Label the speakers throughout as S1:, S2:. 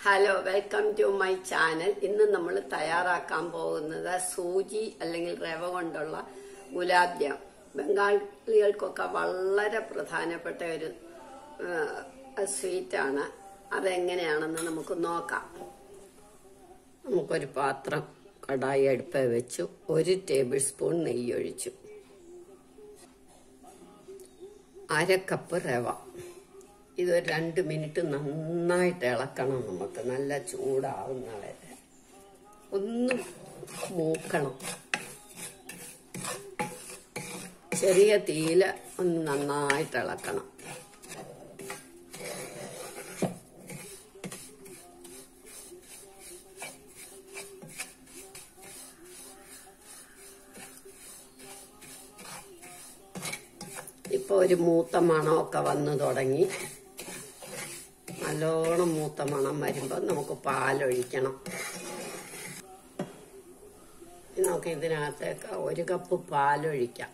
S1: hello welcome to my channel ഇന്ന് നമ്മൾ തയ്യാറാക്കാൻ പോകുന്നത് സൂചി അല്ലെങ്കിൽ റവ കൊണ്ടുള്ള ഗുലാബ് ജാം ബംഗാളികൾക്കൊക്കെ വളരെ പ്രധാനപ്പെട്ട ഒരു സ്വീറ്റാണ് അതെങ്ങനെയാണെന്ന് നമുക്ക് നോക്കാം നമുക്കൊരു പാത്രം കടായി അടുപ്പ വെച്ചു ഒരു ടേബിൾ സ്പൂൺ നെയ്യ് ഒഴിച്ചു അര കപ്പ് റവ ഇതൊരു രണ്ട് മിനിറ്റ് നന്നായിട്ട് ഇളക്കണം നമുക്ക് നല്ല ചൂടാവുന്ന വരെ ഒന്ന് മൂക്കണം ചെറിയ തീയില് ഒന്ന് നന്നായിട്ട് ഇളക്കണം ഇപ്പൊ ഒരു മൂത്ത മണമൊക്കെ വന്നു തുടങ്ങി നല്ലോണം മൂത്ത മണം വരുമ്പോൾ നമുക്ക് പാലൊഴിക്കണം നമുക്ക് ഇതിനകത്തേക്ക് ഒരു കപ്പ് പാലൊഴിക്കാം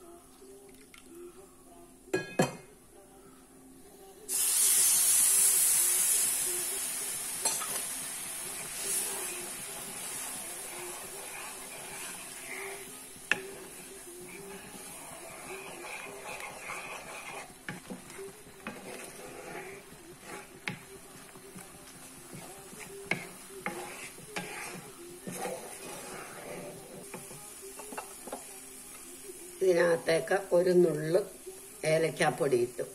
S1: ഇതിനകത്തേക്ക് ഒരു നുള്ളു ഏലക്കാപ്പൊടി ഇട്ടു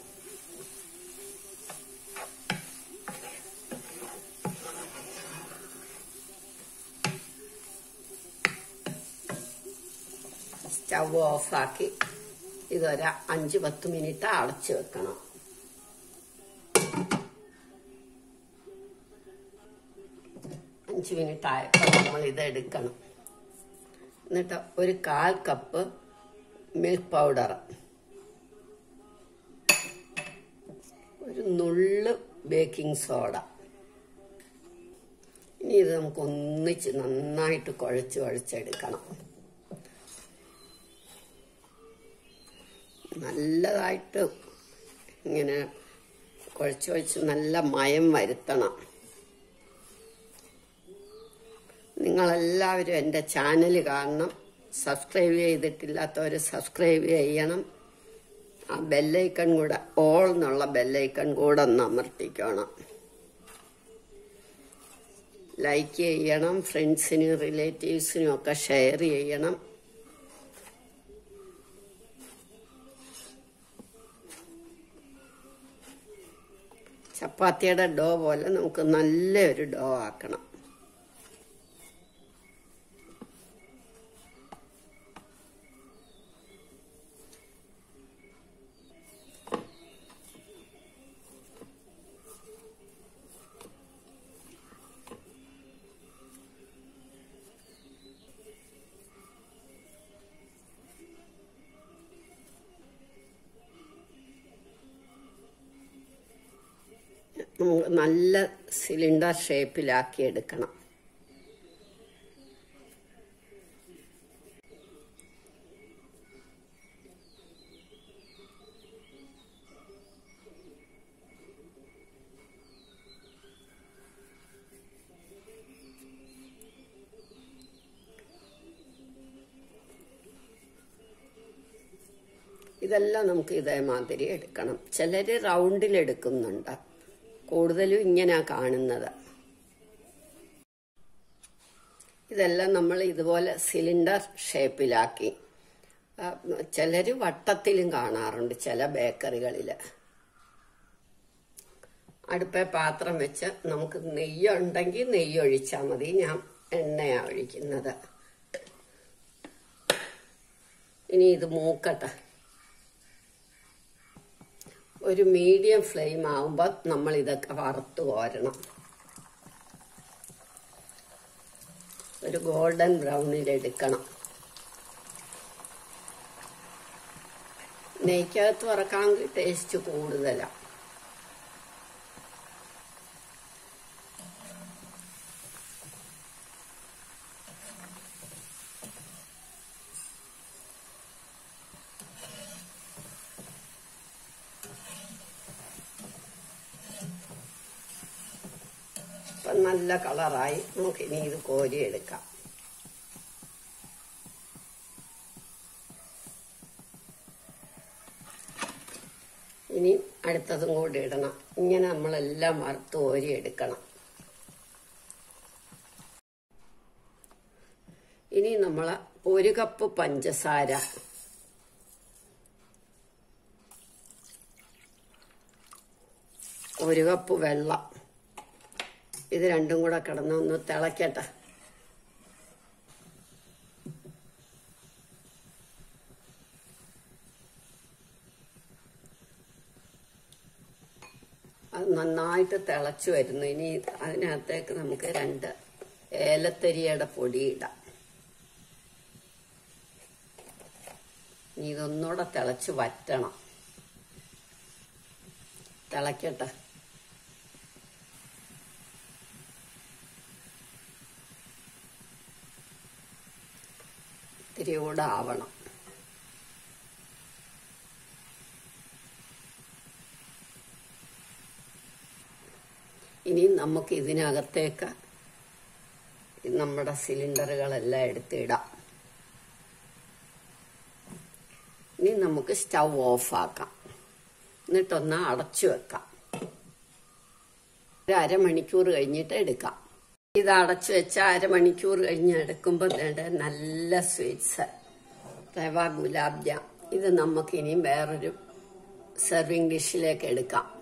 S1: സ്റ്റവ് ഓഫാക്കി ഇതൊരു അഞ്ച് പത്ത് മിനിറ്റ് അടച്ചു വെക്കണം അഞ്ച് മിനിറ്റ് ആയപ്പോൾ നമ്മൾ ഇത് എടുക്കണം എന്നിട്ട് ഒരു കാൽ കപ്പ് മിൽക്ക് പൗഡർ ഒരു നുള്ള് ബേക്കിംഗ് സോഡ ഇനി ഇത് നമുക്ക് ഒന്നിച്ച് നന്നായിട്ട് കുഴച്ച് കുഴച്ചെടുക്കണം നല്ലതായിട്ട് ഇങ്ങനെ കുഴച്ച് കുഴച്ച് നല്ല മയം വരുത്തണം നിങ്ങളെല്ലാവരും എൻ്റെ ചാനൽ കാണണം സബ്സ്ക്രൈബ് ചെയ്തിട്ടില്ലാത്തവർ സബ്സ്ക്രൈബ് ചെയ്യണം ആ ബെല്ലൈക്കൺ കൂടെ ഓൾ എന്നുള്ള ബെല്ലൈക്കൺ കൂടെ ഒന്ന് അമർത്തിക്കണം ലൈക്ക് ചെയ്യണം ഫ്രണ്ട്സിനും റിലേറ്റീവ്സിനും ഒക്കെ ഷെയർ ചെയ്യണം ചപ്പാത്തിയുടെ ഡോ പോലെ നമുക്ക് നല്ലൊരു ഡോ ആക്കണം നമുക്ക് നല്ല സിലിണ്ടർ ഷേപ്പിലാക്കി എടുക്കണം ഇതെല്ലാം നമുക്ക് ഇതേമാതിരി എടുക്കണം ചിലര് റൗണ്ടിൽ എടുക്കുന്നുണ്ട് കൂടുതലും ഇങ്ങനെ കാണുന്നത് ഇതെല്ലാം നമ്മൾ ഇതുപോലെ സിലിണ്ടർ ഷേപ്പിലാക്കി ചിലർ വട്ടത്തിലും കാണാറുണ്ട് ചില ബേക്കറികളിൽ അടുപ്പേ പാത്രം വെച്ച് നമുക്ക് നെയ്യുണ്ടെങ്കിൽ നെയ്യ് ഒഴിച്ചാൽ മതി ഞാൻ എണ്ണയാണ് ഒഴിക്കുന്നത് ഇനി ഇത് മൂക്കട്ടെ ഒരു മീഡിയം ഫ്ലെയിം ആവുമ്പോൾ നമ്മൾ ഇതൊക്കെ വറുത്ത് കോരണം ഒരു ഗോൾഡൻ ബ്രൗണിൽ എടുക്കണം നെയ്ക്കകത്ത് വറക്കാമെങ്കിൽ ടേസ്റ്റ് കൂടുതലാണ് നല്ല കളറായി നമുക്ക് ഇനി ഇത് കോരിയെടുക്കാം ഇനി അടുത്തതും കൂടി ഇടണം ഇങ്ങനെ നമ്മളെല്ലാം വറുത്ത് കോരിയെടുക്കണം ഇനി നമ്മൾ ഒരു കപ്പ് പഞ്ചസാര ഒരു കപ്പ് വെള്ളം ഇത് രണ്ടും കൂടെ കിടന്ന് ഒന്ന് തിളക്കട്ടെ അത് നന്നായിട്ട് തിളച്ചു വരുന്നു ഇനി അതിനകത്തേക്ക് നമുക്ക് രണ്ട് ഏലത്തരിയുടെ പൊടി ഇടാം ഇനി ഇതൊന്നുകൂടെ തിളച്ച് വറ്റണം തിളക്കട്ടെ ഇത്തിരി കൂടെ ആവണം ഇനി നമുക്ക് ഇതിനകത്തേക്ക് നമ്മുടെ സിലിണ്ടറുകളെല്ലാം എടുത്തിടാം ഇനി നമുക്ക് സ്റ്റൗ ഓഫാക്കാം എന്നിട്ടൊന്ന് അടച്ചു വെക്കാം ഒരു അരമണിക്കൂർ കഴിഞ്ഞിട്ട് എടുക്കാം ഇത് അടച്ചു വെച്ച അരമണിക്കൂർ കഴിഞ്ഞ് എടുക്കുമ്പോൾ വേണ്ട നല്ല സ്വീറ്റ്സ് റവ ഗുലാബ് ജാം ഇത് നമുക്ക് ഇനിയും വേറൊരു സെർവിങ് ഡിഷിലേക്ക് എടുക്കാം